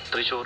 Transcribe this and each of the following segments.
തൃശൂർ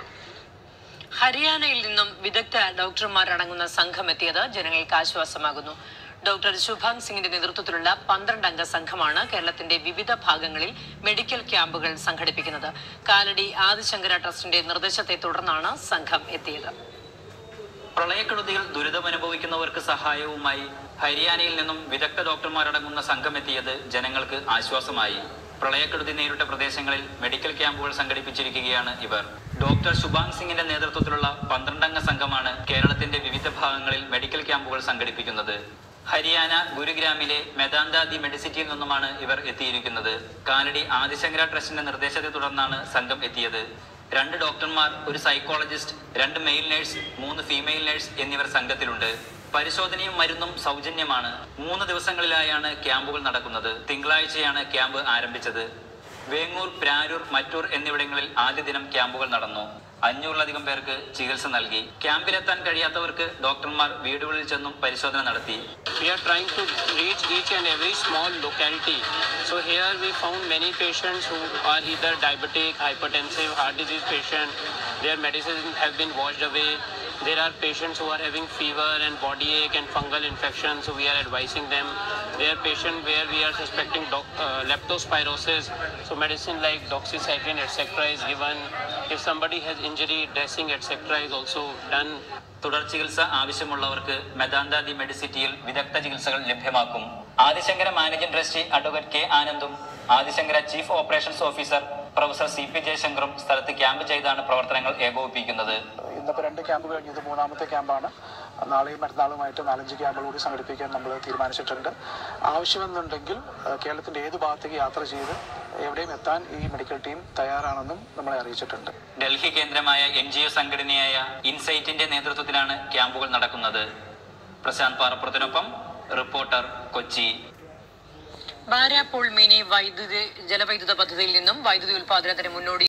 ഹരിയാനയിൽ നിന്നും വിദഗ്ധ ഡോക്ടർമാർ അടങ്ങുന്ന സംഘം എത്തിയത് ജനങ്ങൾക്ക് ആശ്വാസമാകുന്നു ഡോക്ടർ ശുഭാങ് സിംഗിന്റെ നേതൃത്വത്തിലുള്ള പന്ത്രണ്ട് അംഗ സംഘമാണ് കേരളത്തിന്റെ വിവിധ ഭാഗങ്ങളിൽ മെഡിക്കൽ ക്യാമ്പുകൾ സംഘടിപ്പിക്കുന്നത് കാലടി ആദിശങ്കര ട്രസ്റ്റിന്റെ നിർദ്ദേശത്തെ തുടർന്നാണ് സംഘം എത്തിയത് പ്രളയക്കെടുതിയിൽ ദുരിതമനുഭവിക്കുന്നവർക്ക് സഹായവുമായി ഹരിയാനയിൽ നിന്നും വിദഗ്ധ ഡോക്ടർമാരടങ്ങുന്ന സംഘമെത്തിയത് ജനങ്ങൾക്ക് ആശ്വാസമായി പ്രളയക്കെടുതി നേരിട്ട പ്രദേശങ്ങളിൽ മെഡിക്കൽ ക്യാമ്പുകൾ സംഘടിപ്പിച്ചിരിക്കുകയാണ് ഇവർ ഡോക്ടർ ശുഭാങ് സിംഗിന്റെ നേതൃത്വത്തിലുള്ള പന്ത്രണ്ടംഗ സംഘമാണ് കേരളത്തിന്റെ വിവിധ ഭാഗങ്ങളിൽ മെഡിക്കൽ ക്യാമ്പുകൾ സംഘടിപ്പിക്കുന്നത് ഹരിയാന ഗുരുഗ്രാമിലെ മെദാന്ത ദി മെഡിസിറ്റിയിൽ നിന്നുമാണ് ഇവർ എത്തിയിരിക്കുന്നത് കാലടി ആദിശങ്കര ട്രസ്റ്റിന്റെ നിർദ്ദേശത്തെ തുടർന്നാണ് സംഘം എത്തിയത് രണ്ട് ഡോക്ടർമാർ ഒരു സൈക്കോളജിസ്റ്റ് രണ്ട് മെയിൽ നേഴ്സ് മൂന്ന് ഫീമെയിൽ നേഴ്സ് എന്നിവർ സംഘത്തിലുണ്ട് പരിശോധനയും മരുന്നും സൗജന്യമാണ് മൂന്ന് ദിവസങ്ങളിലായാണ് ക്യാമ്പുകൾ നടക്കുന്നത് തിങ്കളാഴ്ചയാണ് ക്യാമ്പ് ആരംഭിച്ചത് വേങ്ങൂർ പ്രാരൂർ മറ്റൂർ എന്നിവിടങ്ങളിൽ ആദ്യ ദിനം ക്യാമ്പുകൾ നടന്നു അഞ്ഞൂറിലധികം പേർക്ക് ചികിത്സ നൽകി ക്യാമ്പിലെത്താൻ കഴിയാത്തവർക്ക് ഡോക്ടർമാർ വീടുകളിൽ ചെന്നും പരിശോധന നടത്തി we are trying to reach each and every small locality. So here we found many patients who are either diabetic, hypertensive, heart disease patient. Their medicines have been washed away. There are patients who are having fever and body ache and fungal infection, so we are advising them. There are patients where we are suspecting doc- uh, leptospirosis, so medicine like doxycycline etc. is given. If somebody has injury, dressing etc. is also done. തുടർ ചികിത്സ ആവശ്യമുള്ളവർക്ക് Medanta the മെഡിസിറ്റിയിൽ വിദഗ്ധ ചികിത്സകൾ ലഭ്യമാക്കും Adishankara managing trustee advocate K ആനന്ദും Adishankara chief operations officer professor C P ജയശങ്കറും സ്ഥലത്ത് camp ചെയ്താണ് പ്രവർത്തനങ്ങൾ ഏകോപിപ്പിക്കുന്നത് ഇന്നിപ്പോൾ രണ്ട് ക്യാമ്പ് കഴിഞ്ഞു ഇത് മൂന്നാമത്തെ ക്യാമ്പാണ് നാളെയും മറ്റന്നാളുമായിട്ട് നാലഞ്ച് ക്യാമ്പുകൾ കൂടി സംഘടിപ്പിക്കാൻ നമ്മൾ തീരുമാനിച്ചിട്ടുണ്ട് ആവശ്യമെന്നുണ്ടെങ്കിൽ ഏഹ്, കേരളത്തിന്റെ ഏത് ഭാഗത്തേക്ക് യാത്ര ചെയ്ത് എവിടെയും എത്താൻ ഈ മെഡിക്കൽ ടീം തയ്യാറാണെന്നും നമ്മളെ അറിയിച്ചിട്ടുണ്ട് ഡൽഹി കേന്ദ്രമായ എൻ ജി ഒ സംഘടനയായ ഇൻസൈറ്റിന്റെ നേതൃത്വത്തിലാണ് ക്യാമ്പുകൾ നടക്കുന്നത് പ്രശാന്ത് പാറപ്പുറത്തിനൊപ്പം റിപ്പോർട്ടർ കൊച്ചി ബാരാപ്പോൾ മിനി വൈദ്യുതി ജലവൈദ്യുത പദ്ധതിയിൽ നിന്നും വൈദ്യുതി ഉൽപാദനത്തിന് മുന്നോടി